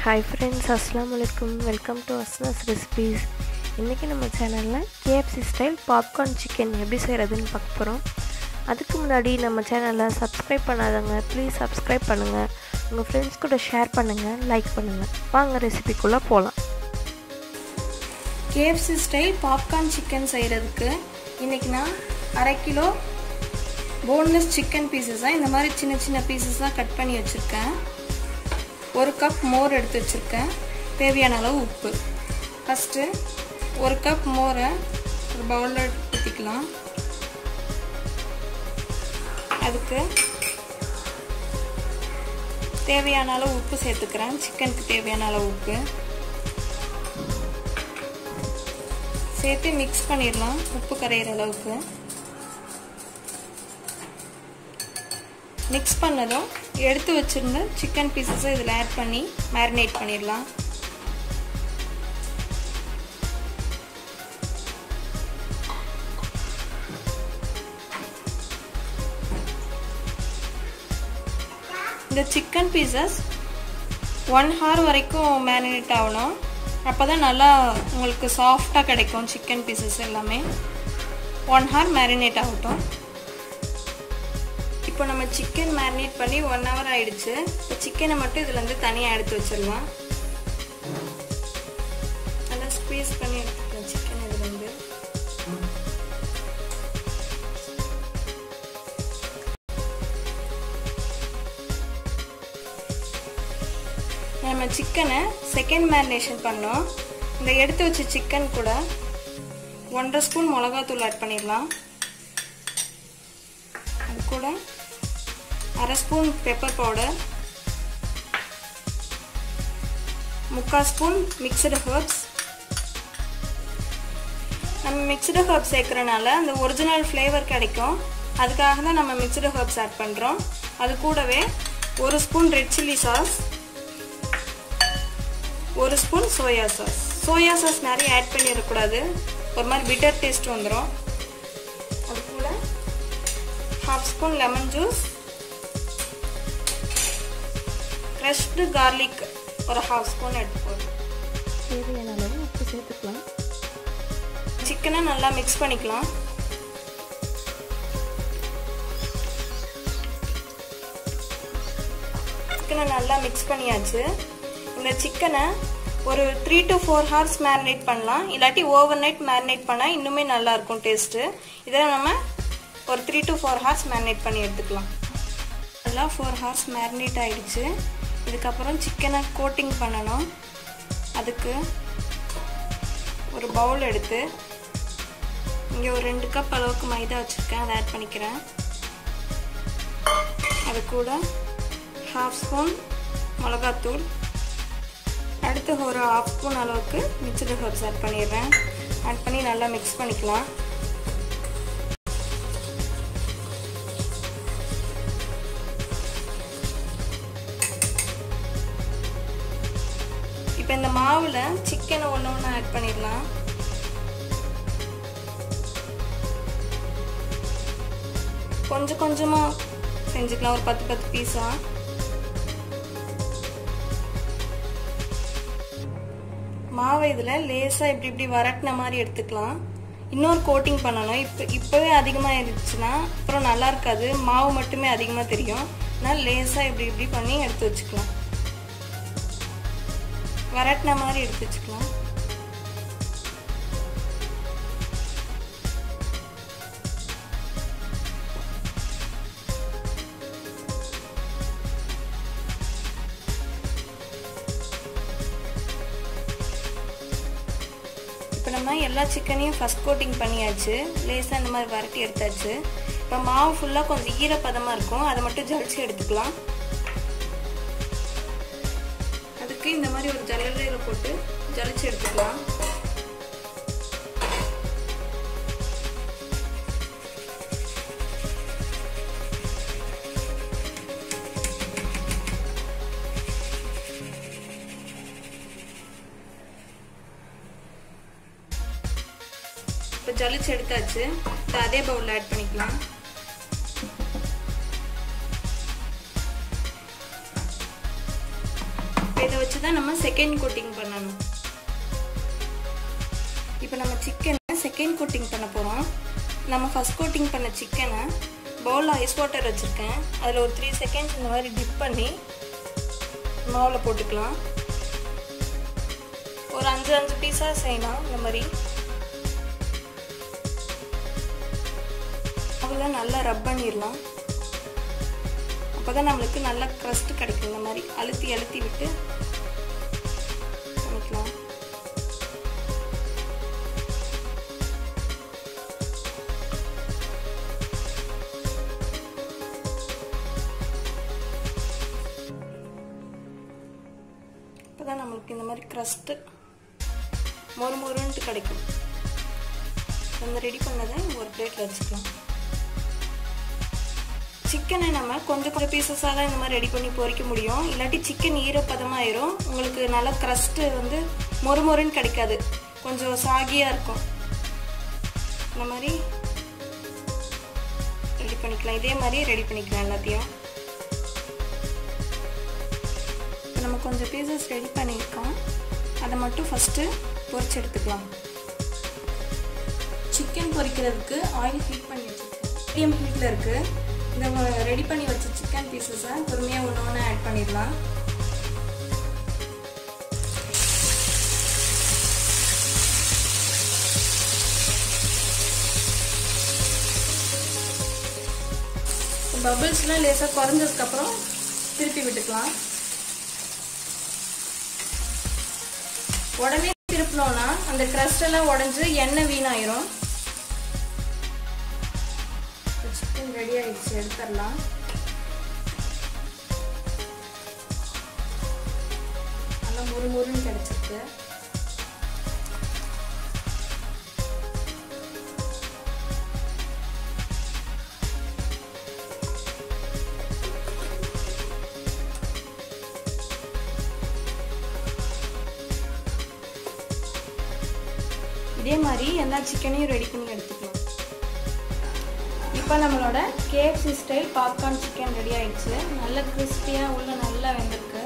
hi friends அஸ்லாம் வலைக்கும் welcome to அஸ்னாஸ் recipes இன்றைக்கி நம்ம சேனலில் கேஎஃப்சி ஸ்டைல் பாப்கார்ன் சிக்கன் எப்படி செய்கிறதுன்னு பார்க்க போகிறோம் அதுக்கு முன்னாடி நம்ம சேனலை சப்ஸ்கிரைப் பண்ணாதவங்க ப்ளீஸ் சப்ஸ்கிரைப் பண்ணுங்கள் உங்கள் ஃப்ரெண்ட்ஸ் கூட ஷேர் பண்ணுங்கள் லைக் பண்ணுங்கள் வாங்க ரெசிபிக்குள்ளே போகலாம் கேஎஃப்சி ஸ்டைல் பாப்கார்ன் சிக்கன் செய்கிறதுக்கு இன்றைக்கி நான் அரை கிலோ போன்லெஸ் சிக்கன் பீசஸாக இந்த மாதிரி சின்ன சின்ன பீசஸாக கட் பண்ணி வச்சுருக்கேன் ஒரு கப் மோர் எடுத்து வச்சுருக்கேன் தேவையான அளவு உப்பு ஃபஸ்ட்டு ஒரு கப் மோரை ஒரு பவுலில் ஊற்றிக்கலாம் அதுக்கு தேவையான அளவு உப்பு சேர்த்துக்கிறேன் சிக்கனுக்கு தேவையான அளவு உப்பு சேர்த்து மிக்ஸ் பண்ணிடலாம் உப்பு கரையிற அளவுக்கு மிக்ஸ் பண்ணதும் எடுத்து வச்சுருந்த சிக்கன் பீசஸை இதில் ஆட் பண்ணி மேரினேட் பண்ணிடலாம் இந்த சிக்கன் பீசஸ் ஒன் ஹவர் வரைக்கும் மேரினேட் ஆகணும் அப்போ தான் நல்லா உங்களுக்கு சாஃப்டாக கிடைக்கும் சிக்கன் பீசஸ் எல்லாமே ஒன் ஹவர் மேரினேட் ஆகட்டும் இப்போ நம்ம சிக்கன் மேரினேட் பண்ணி ஒன் ஹவர் ஆயிடுச்சு இப்போ சிக்கனை மட்டும் இதுலேருந்து தனியாக எடுத்து வச்சிடலாம் நல்லா ஸ்க்வீஸ் பண்ணி எடுத்துக்கலாம் சிக்கன் இதுலேருந்து நம்ம சிக்கனை செகண்ட் மேரினேஷன் பண்ணோம் இந்த எடுத்து வச்ச சிக்கன் கூட ஒன்றரை ஸ்பூன் மிளகாத்தூள் ஆட் பண்ணிடலாம் அது கூட அரை ஸ்பூன் பெப்பர் பவுடர் முக்கால் ஸ்பூன் மிக்சடு ஹர்ப்ஸ் நம்ம மிக்சடு ஹர்ப்ஸ் சேர்க்குறனால அந்த ஒரிஜினல் ஃப்ளேவர் கிடைக்கும் அதுக்காக தான் நம்ம மிக்சடு ஹர்ப்ஸ் ஆட் பண்ணுறோம் அது கூடவே ஒரு ஸ்பூன் ரெட் சில்லி சாஸ் ஒரு spoon soya sauce soya sauce நிறைய ஆட் பண்ணிடக்கூடாது ஒரு மாதிரி பிட்டர் டேஸ்ட் வந்துடும் அது கூட half spoon lemon juice fresh garlic ஒரு ஹாஃப் ஸ்பூன் எடுத்து போதும் தேவையான அளவு உப்பு சேர்த்துக்கலாம் சிக்கனை நல்லா மிக்ஸ் பண்ணிக்கலாம் சிக்கனை நல்லா மிக்ஸ் பண்ணியாச்சு இந்த சிக்கனை ஒரு three to four hours marinate பண்ணலாம் இல்லாட்டி ஓவர் நைட் மேரினேட் பண்ணால் இன்னுமே நல்லாயிருக்கும் டேஸ்ட்டு இதில் நம்ம ஒரு three to four hours marinate பண்ணி எடுத்துக்கலாம் நல்லா ஃபோர் ஹவர்ஸ் மேரினேட் ஆகிடுச்சு இதுக்கப்புறம் சிக்கனை கோட்டிங் பண்ணணும் அதுக்கு ஒரு பவுல் எடுத்து இங்கே ஒரு ரெண்டு கப் அளவுக்கு மைதா வச்சுருக்கேன் அதை ஆட் பண்ணிக்கிறேன் அது கூட ஹாஃப் ஸ்பூன் மிளகாத்தூள் அடுத்து ஒரு ஹாஃப் ஸ்பூன் அளவுக்கு மிக்சடு ஹர்ப்ஸ் ஆட் பண்ணிடுறேன் ஆட் பண்ணி நல்லா மிக்ஸ் பண்ணிக்கலாம் இப்போ இந்த மாவில் சிக்கனை ஒன்று ஒன்று ஆட் பண்ணிடலாம் கொஞ்சம் கொஞ்சமாக செஞ்சுக்கலாம் ஒரு பத்து பத்து பீஸாக மாவை இதில் லேசாக இப்படி இப்படி வரட்டின மாதிரி எடுத்துக்கலாம் இன்னொரு கோட்டிங் பண்ணணும் இப்போ இப்போவே அதிகமாக இருந்துச்சுன்னா அப்புறம் நல்லா இருக்காது மாவு மட்டுமே அதிகமாக தெரியும் அதனால் லேசாக இப்படி இப்படி பண்ணி எடுத்து வச்சுக்கலாம் வரட்டின மாதிரி எடுத்து வச்சுக்கலாம் இப்போ நம்ம எல்லா சிக்கனையும் ஃபஸ்ட் கோட்டிங் பண்ணியாச்சு லேசாக இந்த மாதிரி வரட்டி எடுத்தாச்சு இப்போ மாவு ஃபுல்லாக கொஞ்சம் ஈரப்பதமாக இருக்கும் அதை மட்டும் ஜலிச்சு எடுத்துக்கலாம் அதுக்கு இந்த மாதிரி ஒரு ஜல்லடையில் போட்டு ஜலிச்சு எடுத்துக்கலாம் இப்போ ஜலிச்சு எடுத்தாச்சு இப்போ அதே பவுலில் ஆட் பண்ணிக்கலாம் இப்போ இதை வச்சு தான் நம்ம செகண்ட் கோட்டிங் பண்ணணும் இப்போ நம்ம சிக்கனை செகண்ட் கோட்டிங் பண்ண போகிறோம் நம்ம ஃபஸ்ட் கோட்டிங் பண்ண சிக்கனை பவுலில் ஐஸ் வாட்டர் வச்சுருக்கேன் அதில் ஒரு த்ரீ செகண்ட்ஸ் இந்த மாதிரி டிப் பண்ணி மாவில் போட்டுக்கலாம் ஒரு அஞ்சு அஞ்சு பீஸாக செய்யலாம் இந்த மாதிரி அதில் நல்லா ரப் பண்ணிடலாம் அப்போ தான் நம்மளுக்கு நல்ல க்ரஸ்ட் கிடைக்கும் இந்த மாதிரி அழுத்தி அழுத்தி விட்டு பண்ணிக்கலாம் இப்போ தான் நம்மளுக்கு இந்த மாதிரி க்ரஸ்ட்டு மொறு மொறுன்ட்டு கிடைக்கும் நம்ம ரெடி பண்ணதை ஒரு பிளேட்டில் வச்சுக்கலாம் சிக்கனை நம்ம கொஞ்சம் கொஞ்சம் பீசஸாக தான் இந்த மாதிரி ரெடி பண்ணி பொரிக்க முடியும் இல்லாட்டி சிக்கன் ஈரப்பதமாயிரும் உங்களுக்கு நல்ல க்ரஸ்ட்டு வந்து மொறு மொறுன்னு கிடைக்காது கொஞ்சம் சாகியாக இருக்கும் இந்த மாதிரி ரெடி பண்ணிக்கலாம் இதே மாதிரி ரெடி பண்ணிக்கலாம் எல்லாத்தையும் இப்போ நம்ம கொஞ்சம் பீசஸ் ரெடி பண்ணியிருக்கோம் அதை மட்டும் ஃபஸ்ட்டு பொரிச்சு எடுத்துக்கலாம் சிக்கன் பொரிக்கிறதுக்கு ஆயில் ஹீட் பண்ணி வச்சுருக்கேன் மீடியம் ஹீட்டில் இருக்குது இந்த ரெடி பண்ணி வச்ச சிக்கன் பீசஸை பொறுமையாக ஒன்று ஒன்று ஆட் பண்ணிடலாம் பபிள்ஸ்லாம் லேசாக குறைஞ்சதுக்கப்புறம் திருப்பி விட்டுக்கலாம் உடனே திருப்பினோன்னா அந்த க்ரஸ்ட் எல்லாம் உடஞ்சி எண்ணெய் வீணாயிரும் சிக்கன் ரெடி ஆயிடுச்சு எடுத்துடலாம் நல்லா முறு முருன்னு கிடச்சிருக்கு இதே மாதிரி எல்லா சிக்கனையும் ரெடி பண்ணி எடுத்துக்கலாம் இப்போ நம்மளோட KFC style popcorn chicken ready ஆயிடுச்சு நல்ல கிறிஸ்பியாக உள்ள நல்லா வெந்திருக்கு